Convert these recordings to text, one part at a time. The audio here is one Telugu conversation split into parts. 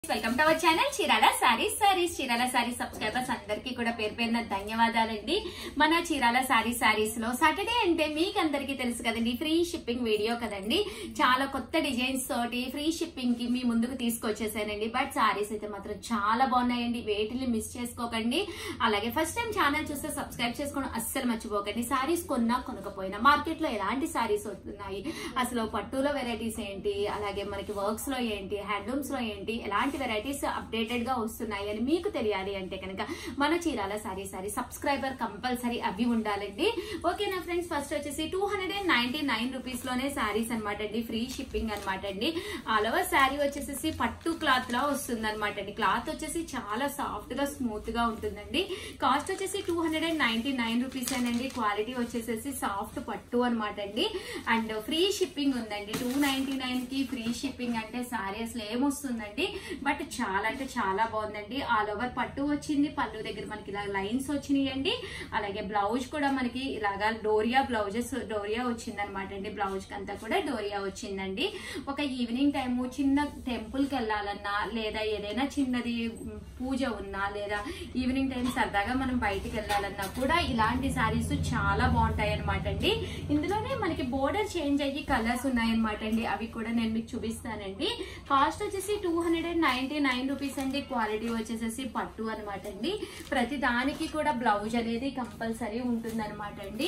welcome to our channel Chirala saris saris Chirala saris subscribers అందరికీ కూడా పేరు పేరున ధన్యవాదాలండి మన చీరాల సారీ సారీస్ లో సాటర్డే అంటే మీకు అందరికీ తెలుసు కదండి ఫ్రీ షిప్పింగ్ వీడియో కదండి చాలా కొత్త డిజైన్స్ తోటి ఫ్రీ షిప్పింగ్ కి మీ ముందుకు తీసుకొచ్చేసానండి బట్ సారీస్ అయితే మాత్రం చాలా బాగున్నాయండి వేటిని మిస్ చేసుకోకండి అలాగే ఫస్ట్ టైం ఛానల్ చూస్తే సబ్స్క్రైబ్ చేసుకోవడం అస్సలు మర్చిపోకండి సారీస్ కొన్నా కొనకపోయినా మార్కెట్ లో ఎలాంటి సారీస్ వస్తున్నాయి అసలు పట్టులో వెరైటీస్ ఏంటి అలాగే మనకి వర్క్స్ లో ఏంటి హ్యాండ్లూమ్స్ లో ఏంటి ఎలాంటి వెరైటీస్ అప్డేటెడ్ గా వస్తున్నాయి అని మీకు తెలియాలి అంటే కనుక మన చీరాల సారీ సారీ సబ్స్క్రైబర్ కంపల్సరీ అవి ఉండాలండి ఓకేనా ఫ్రెండ్స్ ఫస్ట్ వచ్చేసి two hundred and ninety nine rupees లోనే శారీస్ అనమాట అండి ఫ్రీ షిప్పింగ్ అనమాట అండి ఆల్ ఓవర్ శారీ వచ్చేసి పట్టు క్లాత్ లా వస్తుంది అనమాట అండి క్లాత్ వచ్చేసి చాలా సాఫ్ట్ గా స్మూత్ గా ఉంటుందండి కాస్ట్ వచ్చేసి two hundred and ninety nine rupees అండి క్వాలిటీ వచ్చేసేసి సాఫ్ట్ పట్టు అనమాట అండి అండ్ ఫ్రీ షిప్పింగ్ ఉందండి టూ నైన్టీ నైన్ కి ఫ్రీ షిప్పింగ్ అంటే సారీ అసలు ఏమొస్తుందండి బట్ చాలా అంటే చాలా బాగుందండి ఆల్ ఓవర్ పట్టు వచ్చింది పళ్ళు దగ్గర మనకి ఇలా లైన్స్ వచ్చినాయండి అలాగే బ్లౌజ్ కూడా మనకి ఇలాగా డోరియా బ్లౌజెస్ డోరియా వచ్చింది అనమాట అండి బ్లౌజ్ కి అంతా కూడా డోరియా వచ్చిందండి ఒక ఈవినింగ్ టైం చిన్న టెంపుల్ కి వెళ్ళాలన్నా లేదా ఏదైనా చిన్నది ఉమ్, పూజ ఉన్నా లేదా ఈవినింగ్ టైం సరదాగా మనం బయటికి వెళ్ళాలన్నా కూడా ఇలాంటి సారీస్ చాలా బాగుంటాయి అనమాట అండి ఇందులోనే మనకి బోర్డర్ చేంజ్ అయ్యి కలర్స్ ఉన్నాయన్నమాట అండి అవి కూడా నేను మీకు చూపిస్తానండి కాస్ట్ వచ్చేసి two hundred and ninety nine rupees అండి క్వాలిటీ వచ్చేసేసి పట్టు అనమాట అండి ప్రతి దానికి కూడా బ్లౌజ్ అనేది కంపల్సరీ ఉంటుంది అనమాట అండి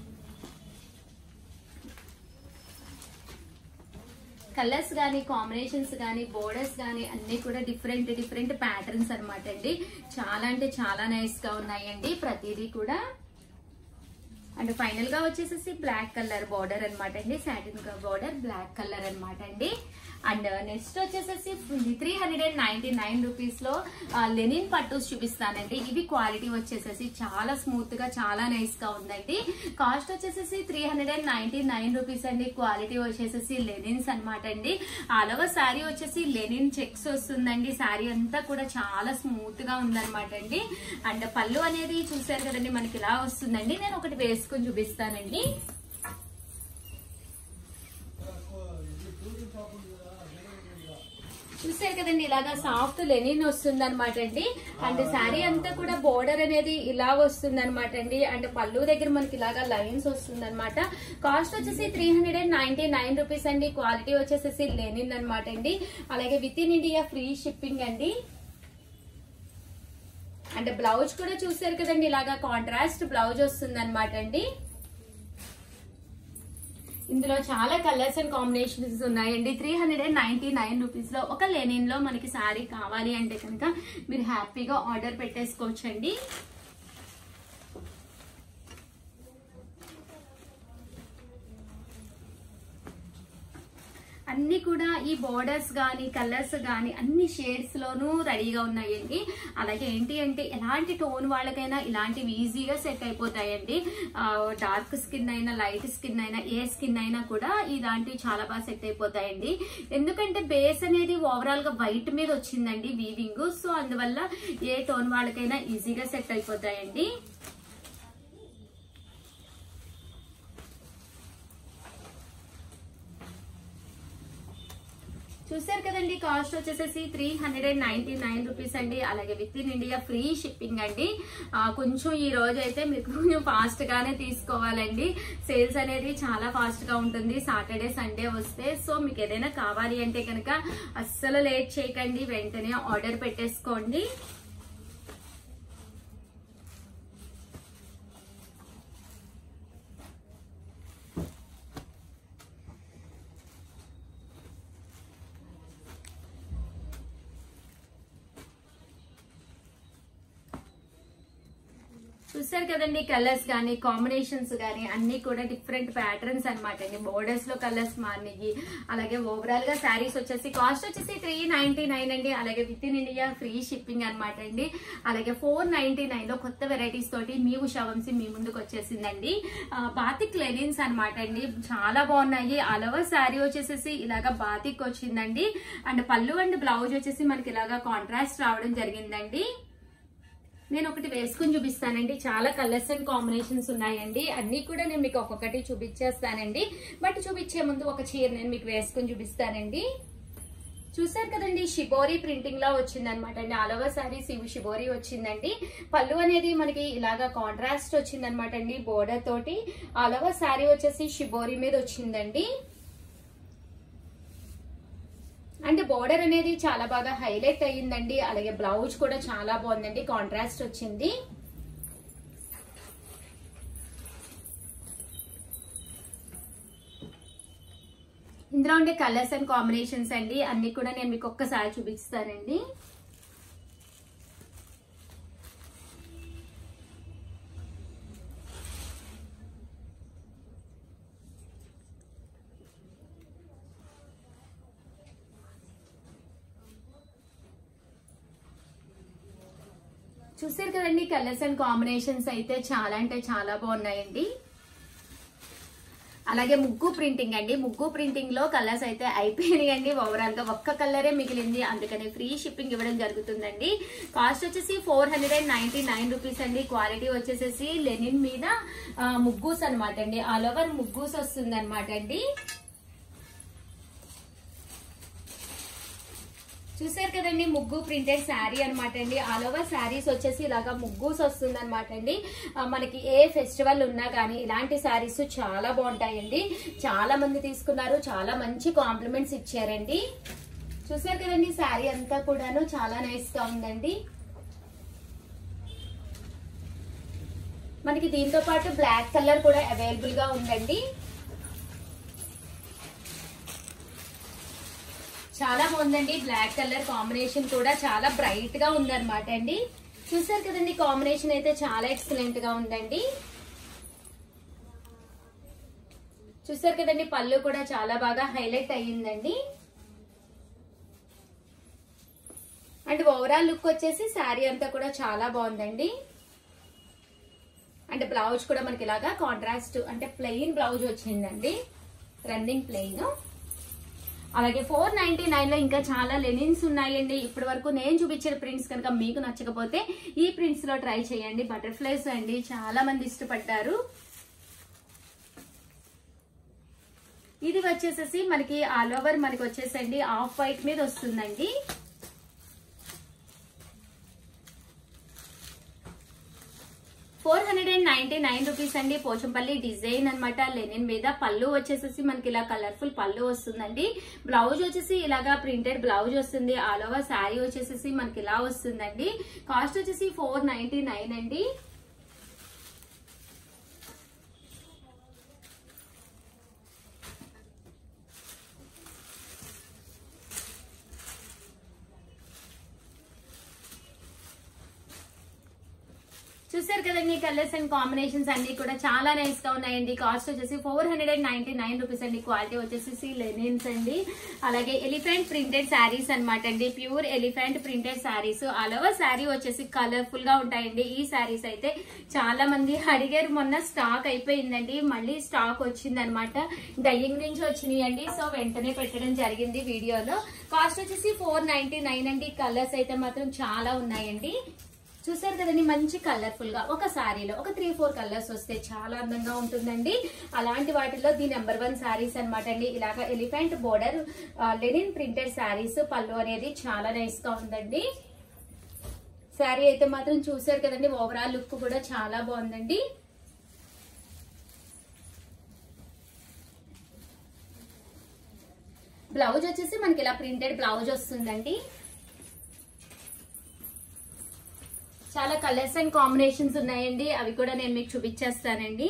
కలర్స్ కానీ కాంబినేషన్స్ కానీ బోర్డర్స్ కానీ అన్ని కూడా డిఫరెంట్ డిఫరెంట్ ప్యాటర్న్స్ అనమాట అండి చాలా అంటే చాలా నైస్ గా ఉన్నాయండి ప్రతిదీ కూడా అండ్ ఫైనల్ గా వచ్చేసేసి బ్లాక్ కలర్ బార్డర్ అనమాట అండి సాటిన్ బార్డర్ బ్లాక్ కలర్ అనమాట అండి అండ్ నెక్స్ట్ వచ్చేసేసి three hundred and ninety nine rupees లో లెనిన్ పట్టూస్ చూపిస్తానండి ఇవి క్వాలిటీ వచ్చేసేసి చాలా స్మూత్ గా చాలా నైస్ గా ఉందండి కాస్ట్ వచ్చేసేసి three hundred and ninety nine rupees అండి క్వాలిటీ వచ్చేసేసి లెనిన్స్ అనమాట అండి ఆల్ ఓవర్ శారీ వచ్చేసి లెనిన్ చెక్స్ వస్తుందండి శారీ అంతా కూడా చాలా స్మూత్ గా ఉందన్నమాట అండి అండ్ పళ్ళు అనేది చూసారు కదండి మనకి ఇలా వస్తుందండి నేను ఒకటి వేసుకొని చూపిస్తానండి చూసారు కదండి ఇలాగా సాఫ్ట్ లెనిన్ వస్తుంది అనమాట అండి అండ్ శారీ అంతా కూడా బోర్డర్ అనేది ఇలా వస్తుంది అనమాట అండి అండ్ పళ్ళు దగ్గర మనకి ఇలాగా లైన్స్ వస్తుంది అనమాట కాస్ట్ వచ్చేసి three hundred and ninety nine rupees అండి క్వాలిటీ వచ్చేసేసి లెనిన్ అనమాట అండి అలాగే with in India free shipping అండి అండ్ బ్లౌజ్ కూడా చూసారు కదండి ఇలాగా కాంట్రాస్ట్ బ్లౌజ్ వస్తుంది అనమాట అండి ఇందులో చాలా కలర్స్ అండ్ కాంబినేషన్స్ ఉన్నాయండి three hundred and ninety nine rupees లో ఒక లెనిన్ లో మనకి శారీ కావాలి అంటే కనుక మీరు హ్యాపీగా ఆర్డర్ పెట్టేసుకోవచ్చండి అన్ని కూడా ఈ బోర్డర్స్ కానీ కలర్స్ కానీ అన్ని షేడ్స్ లోనూ రెడీగా ఉన్నాయండి అలాగే ఏంటి అంటే ఎలాంటి టోన్ వాళ్ళకైనా ఇలాంటివి ఈజీగా సెట్ అయిపోతాయండి డార్క్ స్కిన్ అయినా లైట్ స్కిన్ అయినా ఏ స్కిన్ అయినా కూడా ఇలాంటివి చాలా బాగా సెట్ అయిపోతాయండి ఎందుకంటే బేస్ అనేది ఓవరాల్ గా వైట్ మీద వచ్చిందండి వీవింగ్ సో అందువల్ల ఏ టోన్ వాళ్ళకైనా ఈజీగా సెట్ అయిపోతాయండి చూసారు కదండి కాస్ట్ వచ్చేసేసి three hundred and ninety nine rupees అండి అలాగే with in India free shipping అండి ఆ, కొంచెం ఈ రోజు అయితే మీకు కొంచెం ఫాస్ట్ గానే తీసుకోవాలండి సేల్స్ అనేది చాలా ఫాస్ట్ గా ఉంటుంది సాటర్డే సండే వస్తే సో మీకు ఏదైనా కావాలి అంటే కనుక అస్సలు లేట్ చేయకండి వెంటనే ఆర్డర్ పెట్టేసుకోండి చూసారు కదండి కలర్స్ కానీ కాంబినేషన్స్ కానీ అన్ని కూడా డిఫరెంట్ ప్యాటర్న్స్ అనమాట అండి బోర్డర్స్ లో కలర్స్ మారినాయి అలాగే ఓవరాల్ గా శారీస్ వచ్చేసి కాస్ట్ వచ్చేసి త్రీ నైన్టీ నైన్ అండి అలాగే with in India free shipping అనమాట అండి అలాగే ఫోర్ నైన్టీ నైన్ లో కొత్త వెరైటీస్ తోటి మీ ఉషా వంశీ మీ ముందుకు వచ్చేసిందండి ఆ, బాతిక్ లెనిన్స్ అనమాట అండి చాలా బాగున్నాయి అలవర్ శారీ వచ్చేసేసి ఇలాగా బాతిక్ వచ్చిందండి అండ్ పళ్ళు అండ్ బ్లౌజ్ వచ్చేసి మనకి ఇలాగా కాంట్రాస్ట్ రావడం జరిగిందండి నేను ఒకటి వేసుకుని చూపిస్తానండి చాలా కలర్స్ అండ్ కాంబినేషన్స్ ఉన్నాయండి అన్ని కూడా నేను మీకు ఒక్కొక్కటి చూపించేస్తానండి బట్ చూపించే ముందు ఒక చీర నేను మీకు వేసుకుని చూపిస్తానండి చూసారు కదండి షిబోరి ప్రింటింగ్ లో వచ్చింది అనమాట అండి ఆల్ ఓవర్ సారీస్ ఇవి షిబోరి వచ్చిందండి పళ్ళు అనేది మనకి ఇలాగా కాంట్రాస్ట్ వచ్చింది అనమాట అండి బోర్డర్ తోటి ఆల్ ఓవర్ సారీ వచ్చేసి షిబోరి మీద వచ్చిందండి అంటే బోర్డర్ అనేది చాలా బాగా హైలైట్ అయ్యిందండి అలాగే బ్లౌజ్ కూడా చాలా బాగుందండి కాంట్రాస్ట్ వచ్చింది ఇందులో ఉండే కలర్స్ అండ్ కాంబినేషన్స్ అండి అన్ని కూడా నేను మీకు ఒక్కసారి చూపిస్తానండి చూసారు కదండి కలర్స్ అండ్ కాంబినేషన్స్ అయితే చాలా అంటే చాలా బాగున్నాయండి అలాగే ముగ్గు ప్రింటింగ్ అండి ముగ్గు ప్రింటింగ్ లో కలర్స్ అయితే అయిపోయినాయి అండి ఓవరాల్ గా ఒక్క కలరే మిగిలింది అందుకని ఫ్రీ షిప్పింగ్ ఇవ్వడం జరుగుతుందండి కాస్ట్ వచ్చేసి four hundred and ninety nine rupees అండి క్వాలిటీ వచ్చేసేసి లెనిన్ మీద ఆ, ముగ్గూస్ అనమాట అండి ఆల్ ఓవర్ ముగ్గూస్ వస్తుంది అనమాట అండి చూసారు కదండి ముగ్గు ప్రింటెడ్ శారీ అనమాట అండి ఆల్ ఓవర్ శారీస్ వచ్చేసి ఇలాగా ముగ్గుస్ వస్తుంది అనమాట అండి ఆ, మనకి ఏ ఫెస్టివల్ ఉన్నా కానీ ఇలాంటి శారీస్ చాలా బాగుంటాయండి చాలా మంది తీసుకున్నారు చాలా మంచి కాంప్లిమెంట్స్ ఇచ్చారండి చూసారు కదండి శారీ అంతా కూడాను చాలా నైస్ గా ఉందండి మనకి దీంతో పాటు బ్లాక్ కలర్ కూడా అవైలబుల్ గా ఉందండి చాలా బాగుందండి బ్లాక్ కలర్ కాంబినేషన్ కూడా చాలా బ్రైట్ గా ఉందన్నమాట అండి చూసారు కదండి కాంబినేషన్ అయితే చాలా ఎక్సలెంట్ గా ఉందండి చూసారు కదండి పళ్ళు కూడా చాలా బాగా హైలైట్ అయ్యిందండి అండ్ ఓవరాల్ లుక్ వచ్చేసి శారీ అంతా కూడా చాలా బాగుందండి అంటే బ్లౌజ్ కూడా మనకి ఇలాగా కాంట్రాస్ట్ అంటే ప్లెయిన్ బ్లౌజ్ వచ్చిందండి రన్నింగ్ ప్లెయిన్ అలాగే ఫోర్ నైన్టీ నైన్ లో ఇంకా చాలా లెనిన్స్ ఉన్నాయండి ఇప్పటి వరకు నేను చూపించిన ప్రింట్స్ కనుక మీకు నచ్చకపోతే ఈ ప్రింట్స్ లో ట్రై చేయండి బటర్ఫ్లైస్ అండి చాలా మంది ఇష్టపడ్డారు ఇది వచ్చేసేసి మనకి ఆల్ ఓవర్ మనకి వచ్చేసండి ఆఫ్ వైట్ మీద వస్తుందండి four hundred and ninety nine rupees అండి పోచంపల్లి డిజైన్ అన్నమాట లెనిన్ మీద పళ్ళు వచ్చేసేసి మనకి ఇలా కలర్ఫుల్ పళ్ళు వస్తుందండి బ్లౌజ్ వచ్చేసి ఇలాగా ప్రింటెడ్ బ్లౌజ్ వస్తుంది ఆల్ ఓవర్ శారీ వచ్చేసేసి మనకి ఇలా వస్తుందండి కాస్ట్ వచ్చేసి ఫోర్ నైన్టీ నైన్ అండి చూసారు కదండి కలర్స్ అండ్ కాంబినేషన్స్ అన్ని కూడా చాలా నైస్ గా ఉన్నాయండి కాస్ట్ వచ్చేసి four hundred and ninety nine rupees అండి క్వాలిటీ వచ్చేసి లెనిన్స్ అండి అలాగే ఎలిఫెంట్ ప్రింటెడ్ శారీస్ అనమాట అండి pure elephant printed saris all over sari వచ్చేసి కలర్ఫుల్ గా ఉంటాయండి ఈ శారీస్ అయితే చాలా మంది అడిగారు మొన్న స్టాక్ అయిపోయిందండి మళ్ళీ స్టాక్ వచ్చింది అనమాట డయ్యింగ్ నుంచి వచ్చినాయండి సో వెంటనే పెట్టడం జరిగింది వీడియోలో కాస్ట్ వచ్చేసి ఫోర్ నైన్టీ నైన్ అండి కలర్స్ అయితే మాత్రం చాలా ఉన్నాయండి చూసారు కదండి మంచి కలర్ఫుల్ గా ఒక శారీలో ఒక త్రీ ఫోర్ కలర్స్ వస్తే చాలా అందంగా ఉంటుందండి అలాంటి వాటిలో ది నెంబర్ వన్ శారీస్ అనమాట అండి ఇలాగ elephant border linen printed saris పళ్ళు అనేది చాలా నైస్ గా ఉందండి శారీ అయితే మాత్రం చూసారు కదండి ఓవరాల్ లుక్ కూడా చాలా బాగుందండి బ్లౌజ్ వచ్చేసి మనకి ఇలా ప్రింటెడ్ బ్లౌజ్ వస్తుందండి చాలా కలర్స్ అండ్ కాంబినేషన్స్ ఉన్నాయండి అవి కూడా నేను మీకు చూపించేస్తానండి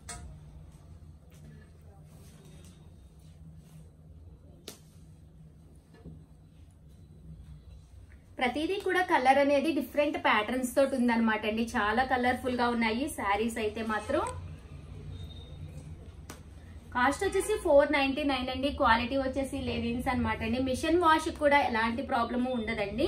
ప్రతిదీ కూడా కలర్ అనేది డిఫరెంట్ ప్యాటర్న్స్ తోటి ఉందన్నమాట అండి చాలా కలర్ఫుల్ గా ఉన్నాయి శారీస్ అయితే మాత్రం కాస్ట్ వచ్చేసి ఫోర్ నైన్టీ నైన్ అండి క్వాలిటీ వచ్చేసి లెనిన్స్ అనమాట అండి మిషన్ వాష్ కూడా ఎలాంటి ప్రాబ్లము ఉండదండి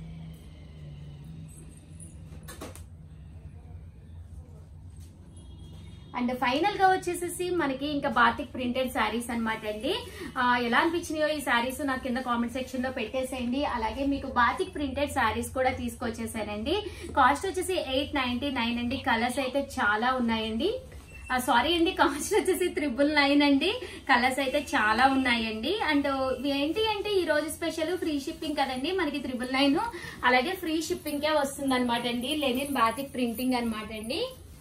అండ్ ఫైనల్ గా వచ్చేసేసి మనకి ఇంకా బాతిక్ ప్రింటెడ్ శారీస్ అనమాట అండి ఆ, ఎలా అనిపించినాయో ఈ శారీస్ నాకు కింద కామెంట్ సెక్షన్ లో పెట్టేసేయండి అలాగే మీకు బాతిక్ ప్రింటెడ్ శారీస్ కూడా తీసుకొచ్చేసానండి కాస్ట్ వచ్చేసి ఎయిట్ నైన్టీ నైన్ అండి కలర్స్ అయితే చాలా ఉన్నాయండి సారీ అండి కాస్ట్ వచ్చేసి త్రిబుల్ నైన్ అండి కలర్స్ అయితే చాలా ఉన్నాయండి అండ్ ఏంటి అంటే ఈ రోజు స్పెషల్ ఫ్రీ షిప్పింగ్ కదండి మనకి త్రిబుల్ నైన్ అలాగే ఫ్రీ షిప్పింగ్ కే వస్తుంది అనమాట అండి లెనిన్ బాతిక్ ప్రింటింగ్ అనమాట అండి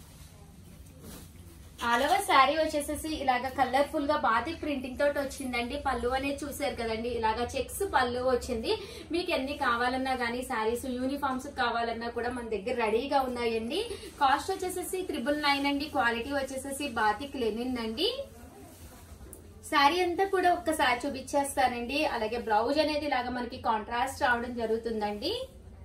ఆల్ ఓవర్ శారీ వచ్చేసేసి ఇలాగ కలర్ఫుల్ గా బాతిక్ ప్రింటింగ్ తోటి వచ్చిందండి పళ్ళు అనేది చూసారు కదండి ఇలాగ చెక్స్ పళ్ళు వచ్చింది మీకు ఎన్ని కావాలన్నా గానీ శారీస్ యూనిఫామ్స్ కావాలన్నా కూడా మన దగ్గర రెడీగా ఉన్నాయండి కాస్ట్ వచ్చేసేసి త్రిబుల్ నైన్ అండి క్వాలిటీ వచ్చేసేసి బాతిక్ లెనిన్ అండి శారీ అంతా కూడా ఒక్కసారి చూపించేస్తానండి అలాగే బ్లౌజ్ అనేది ఇలాగ మనకి కాంట్రాస్ట్ రావడం జరుగుతుందండి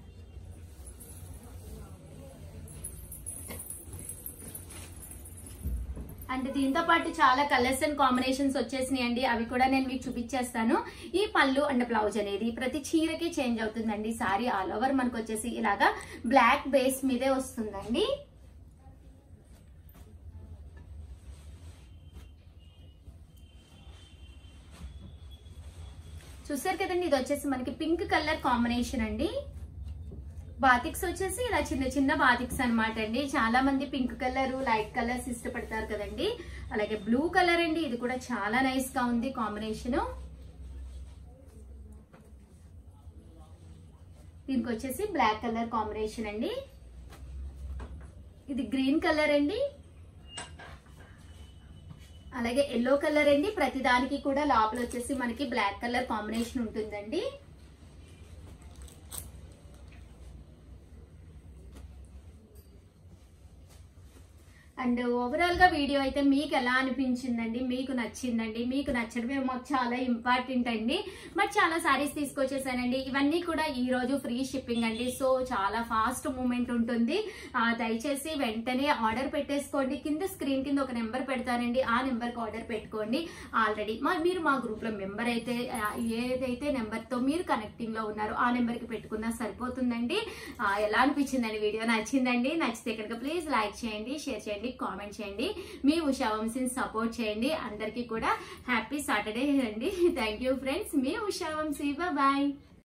అండ్ దీంతో పాటు చాలా కలర్స్ అండ్ కాంబినేషన్స్ వచ్చేసినాయి అండి అవి కూడా నేను మీకు చూపించేస్తాను ఈ పళ్ళు అండ్ బ్లౌజ్ అనేది ప్రతి చీరకి చేంజ్ అవుతుందండి సారీ ఆల్ ఓవర్ మనకు వచ్చేసి ఇలాగా బ్లాక్ బేస్ మీదే వస్తుందండి చూసారు కదండి ఇది వచ్చేసి మనకి పింక్ కలర్ కాంబినేషన్ అండి బాతిక్స్ వచ్చేసి ఇలా చిన్న చిన్న బాతిక్స్ అన్నమాట అండి చాలా మంది పింక్ కలర్ లైట్ కలర్స్ ఇష్టపడతారు కదండి అలాగే బ్లూ కలర్ అండి ఇది కూడా చాలా నైస్ గా ఉంది కాంబినేషన్ దీనికి వచ్చేసి బ్లాక్ కలర్ కాంబినేషన్ అండి ఇది గ్రీన్ కలర్ అండి అలాగే ఎల్లో కలర్ అండి ప్రతి దానికి కూడా లోపల వచ్చేసి మనకి బ్లాక్ కలర్ కాంబినేషన్ ఉంటుందండి అండ్ ఓవరాల్ గా వీడియో అయితే మీకు ఎలా అనిపించిందండి మీకు నచ్చిందండి మీకు నచ్చడమే మాకు చాలా ఇంపార్టెంట్ అండి మరి చాలా సారీస్ తీసుకొచ్చేసానండి ఇవన్నీ కూడా ఈ రోజు ఫ్రీ షిప్పింగ్ అండి సో చాలా ఫాస్ట్ మూమెంట్ ఉంటుంది ఆ, దయచేసి వెంటనే ఆర్డర్ పెట్టేసుకోండి కింద స్క్రీన్ కింద ఒక నెంబర్ పెడతానండి ఆ నెంబర్ కి ఆర్డర్ పెట్టుకోండి ఆల్రెడీ మా మీరు మా గ్రూప్ లో మెంబర్ అయితే ఆ, ఏదైతే నెంబర్ తో మీరు కనెక్టింగ్ లో ఉన్నారో ఆ నెంబర్ కి పెట్టుకున్నా సరిపోతుందండి ఆ, ఎలా అనిపించిందండి వీడియో నచ్చిందండి నచ్చితే కనుక ప్లీజ్ లైక్ చేయండి షేర్ చేయండి కామెంట్ చేయండి మీ ఉషా వంశీని సపోర్ట్ చేయండి అందరికీ కూడా హ్యాపీ సాటర్డే అండి థ్యాంక్ యూ ఫ్రెండ్స్ మీ ఉషా వంశీ బాయ్